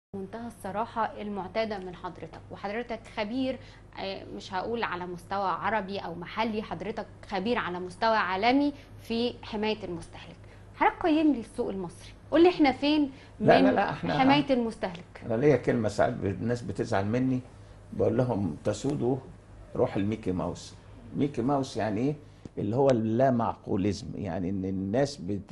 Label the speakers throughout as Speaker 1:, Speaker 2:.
Speaker 1: منتهى الصراحة المعتادة من حضرتك وحضرتك خبير آه، مش هقول على مستوى عربي أو محلي حضرتك خبير على مستوى عالمي في حماية المستهلك حضرتك قيم لي السوق المصري قول لي احنا فين من
Speaker 2: لا لا لا، احنا-
Speaker 1: حماية المستهلك
Speaker 2: انا ليا كلمه ساعات الناس بتزعل مني بقول لهم تسودوا روح الميكي ماوس ميكي ماوس يعني ايه اللي هو اللا معقوليزم يعني ان الناس بت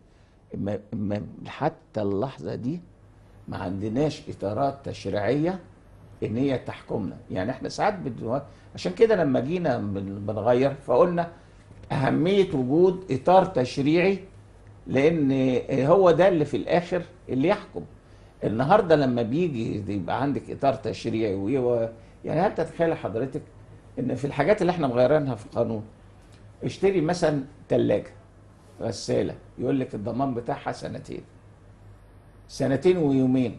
Speaker 2: ما ما حتى اللحظه دي ما عندناش اطارات تشريعيه ان هي تحكمنا يعني احنا ساعات بد... عشان كده لما جينا بن- بنغير فقلنا اهميه وجود اطار تشريعي لان هو ده اللي في الاخر اللي يحكم النهارده لما بيجي يبقى عندك اطار تشريعي وي- يعني هل تتخيل حضرتك ان في الحاجات اللي احنا مغيرينها في القانون اشتري مثلا ثلاجه غساله يقول لك الضمان بتاعها سنتين سنتين ويومين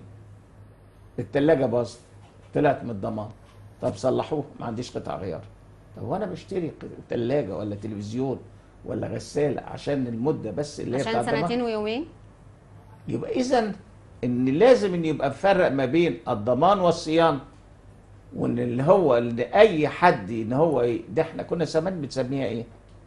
Speaker 2: الثلاجه باظت طلعت من الضمان طب صلحوها ما عنديش قطع غيار طب وانا بشتري ثلاجه ولا تلفزيون ولا غساله عشان المده بس اللي هي
Speaker 1: عشان
Speaker 2: بتاعت الضمان
Speaker 1: سنتين ويومين
Speaker 2: يبقى اذا ان لازم ان يبقى مفرق ما بين الضمان والصيانه وان اللي هو اللي اي حد ان هو ي- ده احنا كنا زمان بنسميها ايه؟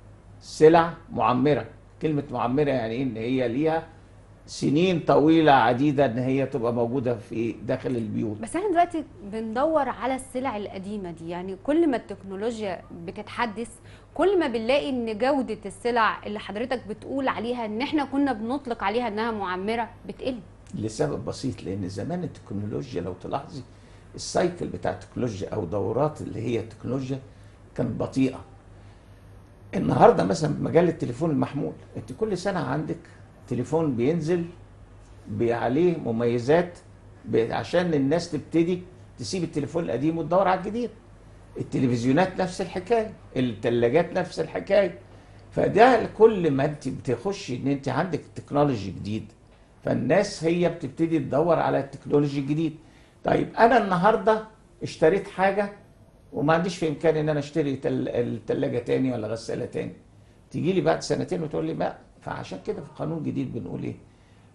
Speaker 2: سلع معمره كلمه معمره يعني ايه ان هي ليها سنين طويله عديده ان هي تبقى موجوده في داخل البيوت
Speaker 1: بس احنا دلوقتي بندور على السلع القديمة دي يعني كل ما التكنولوجيا بتتحدث كل ما بنلاقي ان جودة السلع اللي حضرتك بتقول عليها ان احنا كنا بنطلق عليها انها معمرة بتقل
Speaker 2: لسبب بسيط لان زمان التكنولوجيا لو تلاحظي السايكل بتاع التكنولوجيا او دورات اللي هي التكنولوجيا كانت بطيئه النهارده مثلا مجال التليفون المحمول انت كل سنه عندك تليفون بينزل بي- عليه مميزات ب- عشان الناس تبتدي تسيب التليفون القديم وتدور على الجديد التلفزيونات نفس الحكايه الثلاجات نفس الحكايه فده كل ما انت بتخشي ان انت عندك تكنولوجي جديد فالناس هي بتبتدي تدور على التكنولوجي الجديد طيب انا النهارده اشتريت حاجه وما عنديش في امكاني ان انا اشتري تل... الثلاجه تاني ولا غساله تاني تيجي لي بعد سنتين وتقول لي لا فعشان كده في قانون جديد بنقول ايه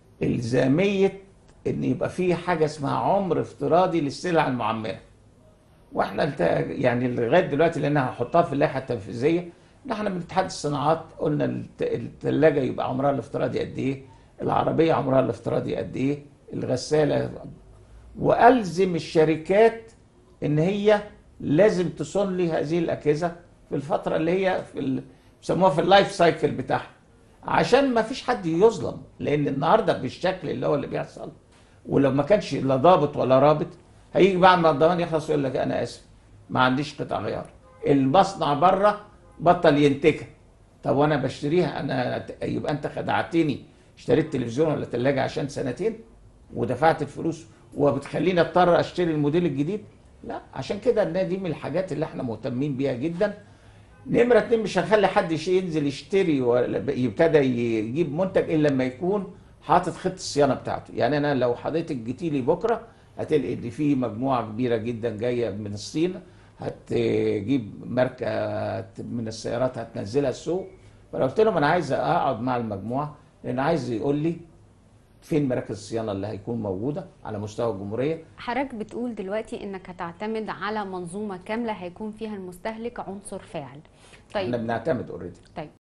Speaker 2: الزاميه ان يبقى في حاجه اسمها عمر افتراضي للسلع المعمره واحنا الت- يعني لغايه دلوقتي لان هحطها في اللائحه التنفيذيه ان احنا من اتحاد الصناعات قلنا الت- الثلاجه يبقى عمرها الافتراضي قد ايه العربيه عمرها الافتراضي قد ايه الغساله والزم الشركات ان هي لازم تصون لي هذه الاجهزه في الفتره اللي هي في ال- بيسموها في اللايف سايكل بتاعها عشان ما فيش حد يظلم لان النهارده بالشكل اللي هو اللي بيحصل ولو ما كانش لا ضابط ولا رابط هيجي بعد ما الضمان يخلص يقول لك انا اسف ما عنديش قطع غيار المصنع بره بطل ينتجها طب وانا بشتريها انا يبقى انت خدعتني اشتريت تلفزيون ولا ثلاجه عشان سنتين ودفعت الفلوس وبتخليني اضطر اشتري الموديل الجديد لا عشان كده ان دي من الحاجات اللي احنا مهتمين بيها جدا نمرة اتنين مش هنخلي حد يش- ينزل يشتري ولا يبتدى يجيب منتج الا لما يكون حاطط خطة الصيانة بتاعته يعني انا لو حضرتك جيتي لي بكرة هتلاقي ان في مجموعة كبيرة جدا جاية من الصين هتجيب ماركة من السيارات هتنزلها السوق فانا قلت لهم انا عايز اقعد مع المجموعة لان عايز يقول لي فين مراكز الصيانة اللي هيكون موجودة على مستوى الجمهورية
Speaker 1: حضرتك بتقول دلوقتي انك هتعتمد على منظومة كاملة هيكون فيها المستهلك عنصر فاعل
Speaker 2: احنا
Speaker 1: طيب
Speaker 2: بنعتمد اوريدي
Speaker 1: طيب